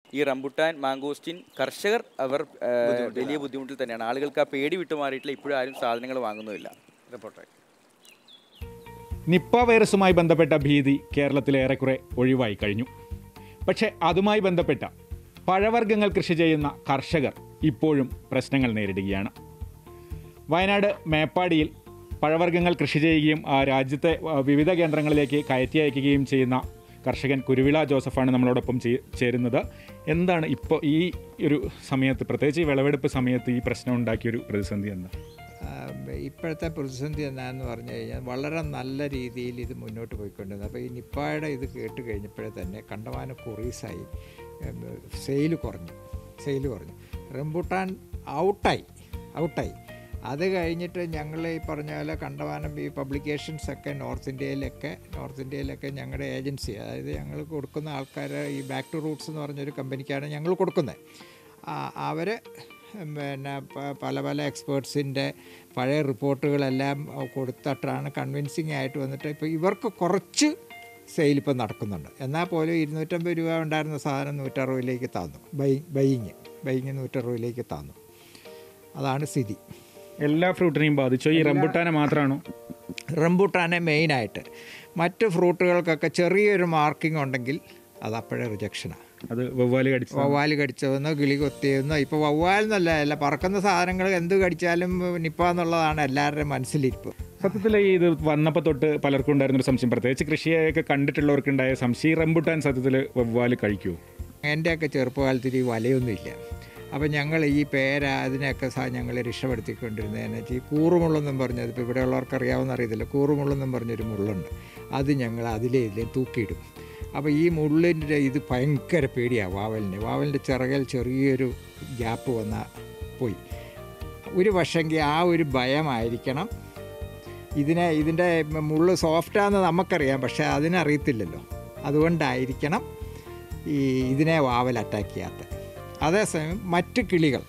ഈ rambutan mangosteen കർഷകർ അവർ ആ, വലിയ ബുദ്ധിമുട്ടിൽ തന്നെയാണ് ആളുകൾക്ക് ആ പേടി വിട്ടുമാറിയിട്ടില്ല ഇപ്പോഴും ആരും സാധനങ്ങൾ വാങ്ങുന്നുമില്ല റിപ്പോർട്ടർ നിപ്പ വൈറസുമായി ബന്ധപ്പെട്ട ഭീതി കേരളത്തിൽ ഏറെക്കുറെ ഒഴിവായി കഴിഞ്ഞു പക്ഷേ അതുമായി ബന്ധപ്പെട്ട പഴവർഗ്ഗങ്ങൾ കൃഷി ചെയ്യുന്ന കർഷകർ ഇപ്പോഴും പ്രശ്നങ്ങൾ നേരിടുകയാണ് വയനാട് മേപ്പാടിയിൽ പഴവർഗ്ഗങ്ങൾ കൃഷി ചെയ്യുകയും ആ രാജ്യത്തെ ആ, വിവിധ കേന്ദ്രങ്ങളിലേക്ക് കയറ്റി അയക്കുകയും ചെയ്യുന്ന കർഷകൻ കുരുവിള ജോസഫാണ് നമ്മളോടൊപ്പം ചേ- ചേരുന്നത് എന്താണ് ഇപ്പോൾ ഈ ഒരു സമയത്ത് പ്രത്യേകിച്ച് ഈ വിളവെടുപ്പ് സമയത്ത് ഈ പ്രശ്നം ഉണ്ടാക്കിയൊരു പ്രതിസന്ധി എന്താ ആ, ഇപ്പോഴത്തെ പ്രതിസന്ധി എന്താണെന്ന് പറഞ്ഞു കഴിഞ്ഞാൽ വളരെ നല്ല രീതിയിൽ ഇത് മുന്നോട്ട് പോയിക്കൊണ്ടിരുന്നത് അപ്പോൾ ഈ നിപ്പായുടെ ഇത് കേട്ട് കഴിഞ്ഞപ്പോഴേ തന്നെ കണ്ടമാനം കൊറീസായി സെയിൽ കുറഞ്ഞു സെയിൽ കുറഞ്ഞു റംബുട്ടാൻ ഔട്ടായി ഔട്ടായി അത് കഴിഞ്ഞിട്ട് ഞങ്ങൾ ഈ പറഞ്ഞ പോലെ കണ്ടമാനം ഈ പബ്ലിക്കേഷൻസ് ഒക്കെ നോർത്ത് ഇന്ത്യയിലൊക്കെ നോർത്ത് ഇന്ത്യയിലൊക്കെ ഞങ്ങളുടെ ഏജൻസി അതായത് ഞങ്ങൾ കൊടുക്കുന്ന ആൾക്കാർ ഈ ബാക്ക് ടു റൂട്ട്സ് എന്ന് പറഞ്ഞൊരു കമ്പനിക്കാണ് ഞങ്ങൾ കൊടുക്കുന്നത് അവർ പിന്നെ പ- പല പല എക്സ്പേർട്സിൻ്റെ പഴയ റിപ്പോർട്ടുകളെല്ലാം കൊടുത്തിട്ടാണ് കൺവിൻസിങ് ആയിട്ട് വന്നിട്ട് ഇപ്പോൾ ഇവർക്ക് കുറച്ച് സെയിൽ ഇപ്പം നടക്കുന്നുണ്ട് എന്നാൽ പോലും ഇരുന്നൂറ്റമ്പത് രൂപ ഉണ്ടായിരുന്ന സാധനം നൂറ്ററുപതിലേക്ക് താന്നു ബൈ ബൈയിങ് ബൈയിങ് നൂറ്ററുപതിലേക്ക് താന്നു അതാണ് സ്ഥിതി എല്ലാ ഫ്രൂട്ടിനെയും ബാധിച്ചോ ഈ റംബുട്ടാനെ മാത്രമാണോ റംബൂട്ടാനെ മെയിനായിട്ട് മറ്റ് ഫ്രൂട്ടുകൾക്കൊക്കെ ചെറിയൊരു മാർക്കിംഗ് ഉണ്ടെങ്കിൽ അത് അപ്പോഴേ റിജക്ഷനാണ് അത് വവ്വാല് കടിച്ചു വവ്വാൽ കടിച്ചതെന്നോ കിളി കൊത്തിയെന്നോ ഇപ്പോൾ വവ്വാൽ എന്നല്ല അല്ല പറക്കുന്ന സാധനങ്ങൾ എന്ത് കടിച്ചാലും നിപ്പ എന്നുള്ളതാണ് എല്ലാവരുടെയും മനസ്സിലിരിപ്പ് സത്യത്തിൽ ഈ ഇത് വന്നപ്പോൾ തൊട്ട് പലർക്കും ഉണ്ടായിരുന്നൊരു സംശയം പ്രത്യേകിച്ച് കൃഷിയൊക്കെ കണ്ടിട്ടുള്ളവർക്ക് ഉണ്ടായ സംശയം ഈ റംബുട്ടാൻ സത്യത്തിൽ വവ്വാല് കഴിക്കുമോ എൻ്റെയൊക്കെ ചെറുപ്പകാലത്തിൽ ഈ വലയൊന്നുമില്ല അപ്പം ഞങ്ങൾ ഈ പേര അതിനെയൊക്കെ സാ ഞങ്ങൾ രക്ഷപ്പെടുത്തിക്കൊണ്ടിരുന്നതെന്ന് വെച്ചാൽ ഈ കൂറുമുള്ളെന്നും പറഞ്ഞത് ഇപ്പോൾ ഇവിടെ ഉള്ളവർക്ക് അറിയാവുന്ന അറിയത്തില്ല കൂറുമുള്ളെന്നും പറഞ്ഞൊരു മുള്ളുണ്ട് അത് ഞങ്ങൾ അതിലേ ഇതിലേ തൂക്കിയിടും അപ്പോൾ ഈ മുള്ളിൻ്റെ ഇത് ഭയങ്കര പേടിയാണ് വാവലിന് വാവലിൻ്റെ ചിറകിൽ ചെറിയൊരു ഗ്യാപ്പ് വന്നാൽ പോയി ഒരു പക്ഷെങ്കിൽ ആ ഒരു ഭയമായിരിക്കണം ഇതിനെ ഇതിൻ്റെ മുള്ള് സോഫ്റ്റാന്ന് നമുക്കറിയാം പക്ഷേ അതിനറിയത്തില്ലല്ലോ അതുകൊണ്ടായിരിക്കണം ഈ ഇതിനെ വാവൽ അറ്റാക്ക് ചെയ്യാത്ത അതേസമയം മറ്റ് കിളികൾ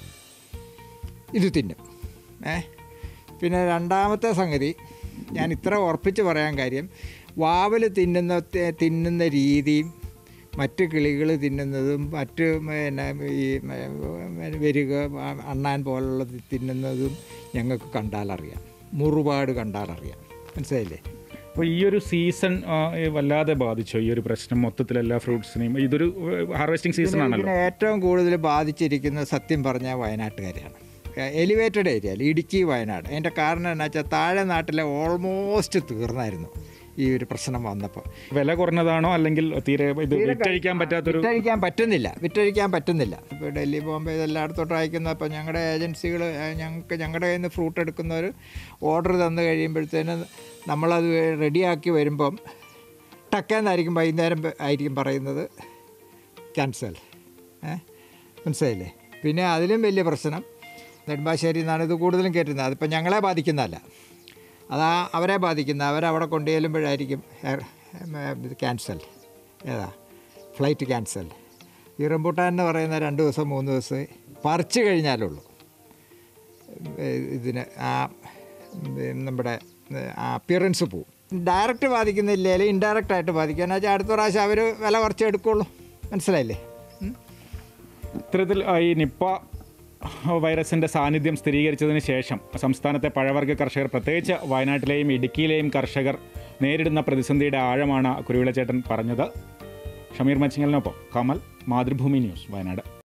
ഇത് തിന്നും ഏ പിന്നെ രണ്ടാമത്തെ സംഗതി ഞാൻ ഇത്ര ഉറപ്പിച്ച് പറയാൻ കാര്യം വാവൽ തിന്നുന്ന തിന്നുന്ന രീതിയും മറ്റ് കിളികൾ തിന്നുന്നതും മറ്റ് പിന്നെ ഈ വരിക അണ്ണാൻ പോലുള്ളത് തിന്നുന്നതും ഞങ്ങൾക്ക് കണ്ടാലറിയാം മുറുപാട് കണ്ടാലറിയാം മനസ്സിലായില്ലേ അപ്പോൾ ഈ ഒരു സീസൺ ആ, ഈ വല്ലാതെ ബാധിച്ചോ ഈ ഒരു പ്രശ്നം മൊത്തത്തിൽ എല്ലാ ഫ്രൂട്ട്സിനെയും ഇതൊരു ഹാർവെസ്റ്റിംഗ് സീസൺ ആണല്ലോ ഇതിനെ ഏറ്റവും കൂടുതൽ ബാധിച്ചിരിക്കുന്നത് സത്യം പറഞ്ഞാൽ വയനാട്ടുകാരെയാണ് എലിവേറ്റഡ് ഏരിയയിൽ ഇടുക്കി വയനാട് അതിൻ്റെ കാരണം എന്നാ വെച്ചാൽ താഴെ നാട്ടിലെ ഓൾമോസ്റ്റ് തീർന്നായിരുന്നു ഈ ഒരു പ്രശ്നം വന്നപ്പോൾ വില കുറഞ്ഞതാണോ അല്ലെങ്കിൽ തീരെ ഇത് വിറ്റഴിക്കാൻ പറ്റാത്തൊരു വിറ്റഴിക്കാൻ പറ്റുന്നില്ല വിറ്റഴിക്കാൻ പറ്റുന്നില്ല ഇപ്പോൾ ഡൽഹി ബോംബെ ഇതെല്ലായിടത്തോട്ട് അയക്കുന്ന അപ്പോൾ ഞങ്ങളുടെ ഏജൻസികൾ ഞങ്ങൾക്ക് ഞങ്ങളുടെ കയ്യിൽ നിന്ന് ഫ്രൂട്ട് എടുക്കുന്നവർ ഓർഡർ തന്നു കഴിയുമ്പോഴത്തേന് നമ്മളത് റെഡിയാക്കി വരുമ്പം ടക്കേന്നായിരിക്കും വൈകുന്നേരം പ- ആയിരിക്കും പറയുന്നത് ക്യാൻസൽ ഏ മനസ്സിലായില്ലേ പിന്നെ അതിലും വലിയ പ്രശ്നം നെടുമ്പാശ്ശേരി നിന്നാണ് ഇത് കൂടുതലും കയറ്റുന്നത് അതിപ്പോൾ ഞങ്ങളെ ബാധിക്കുന്നതല്ല അതാ അവരെ ബാധിക്കുന്ന അവരവിടെ കൊണ്ടുചെല്ലുമ്പോഴായിരിക്കും എയർ- ഇത് ക്യാൻസൽ ഏതാ ഫ്ലൈറ്റ് ക്യാൻസൽ ഈ റംബൂട്ടാൻ എന്ന് പറയുന്ന രണ്ട് ദിവസം മൂന്ന് ദിവസം പറിച്ചു കഴിഞ്ഞാലുള്ളൂ ഏഹ് ഇതിന് ആ ഉം, നമ്മുടെ അപ്പിയറൻസ് പോവും ഡയറക്റ്റ് ബാധിക്കുന്നില്ലെങ്കിൽ ഇൻഡയറക്റ്റ് ആയിട്ട് ബാധിക്കുക എന്ന് വെച്ചാൽ അടുത്ത പ്രാവശ്യം അവർ വില കുറച്ച് എടുക്കുള്ളൂ മനസ്സിലായില്ലേ ഉം? ഇത്തരത്തിൽ ആ, ഈ നിപ്പ വൈറസിൻ്റെ സാന്നിധ്യം സ്ഥിരീകരിച്ചതിന് ശേഷം സംസ്ഥാനത്തെ പഴവർഗ്ഗ കർഷകർ പ്രത്യേകിച്ച് വയനാട്ടിലെയും ഇടുക്കിയിലെയും കർഷകർ നേരിടുന്ന പ്രതിസന്ധിയുടെ ആഴമാണ് കുരുവിളച്ചേട്ടൻ പറഞ്ഞത് ഷമീർ മച്ചിങ്ങലിനൊപ്പം കമൽ മാതൃഭൂമി ന്യൂസ് വയനാട്